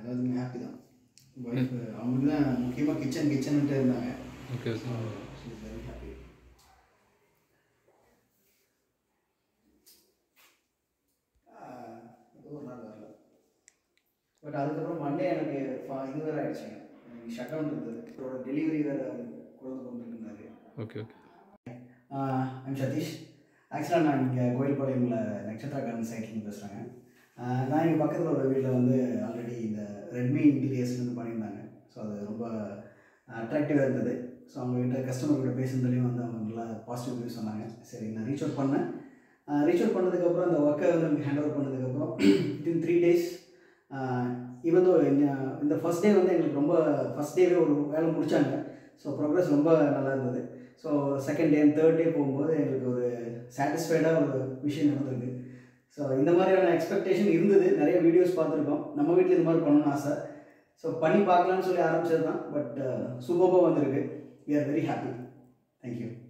எல்லாத்துக்குமே ஹாப்பி தான் ஒய்ஃப் அவங்களுக்கு தான் முக்கியமாக கிச்சன் கிச்சன்ட்டு இருந்தாங்க ஓகே ஓகே வெரி ஹாப்பி ஒரு நாள் வரல பட் அதுக்கப்புறம் மண்டே எனக்கு ஃபா- இது வேறு ஆயிடுச்சுங்க எனக்கு ஷட் டவுன் இருந்தது அவரோட டெலிவரி வேறு கொடுத்து கொண்டு இருந்தாரு ஓகே ஓகே ஐம் சதீஷ் ஆக்சுவலாக நான் இங்கே கோயில்பாளையமில் நட்சத்திரா கார்டன் சைட்லேருந்து பேசுகிறேங்க நான் இங்கே பக்கத்தில் ஒரு வீட்டில் வந்து ஆல்ரெடி இந்த ரெட்மி இன்டீரியர்ஸ்லேருந்து பண்ணியிருந்தாங்க ஸோ அது ரொம்ப அட்ராக்டிவாக இருந்தது ஸோ அவங்ககிட்ட கஸ்டமர் கிட்ட பேசுனதுலேயும் வந்து அவங்க நல்லா பாசிட்டிவ் ரிவ்யூ சொன்னாங்க சரி நான் ரீச் அவுட் பண்ணேன் ரீச் அவுட் பண்ணதுக்கப்புறம் அந்த ஒர்க்கை வந்து எனக்கு ஹேண்ட் ஓவர் பண்ணதுக்கப்புறம் within three days even though இந்த ஃபஸ்ட் டே வந்து எங்களுக்கு ரொம்ப ஃபஸ்ட் டேவே ஒரு வேலை முடிச்சாங்க ஸோ ப்ரோக்ரஸ் ரொம்ப நல்லா இருந்தது so second day third day போகும்போது எங்களுக்கு ஒரு சாட்டிஸ்ஃபைடாக ஒரு விஷயம் நடந்திருக்கு ஸோ இந்த மாதிரியான எக்ஸ்பெக்டேஷன் இருந்தது நிறைய வீடியோஸ் பார்த்துருக்கோம் நம்ம வீட்டில் இது மாதிரி பண்ணணும்னு ஆசை ஸோ பண்ணி பார்க்கலான்னு சொல்லி ஆரம்பிச்சது தான் பட் சூப்பராக வந்திருக்கு we are very happy thank you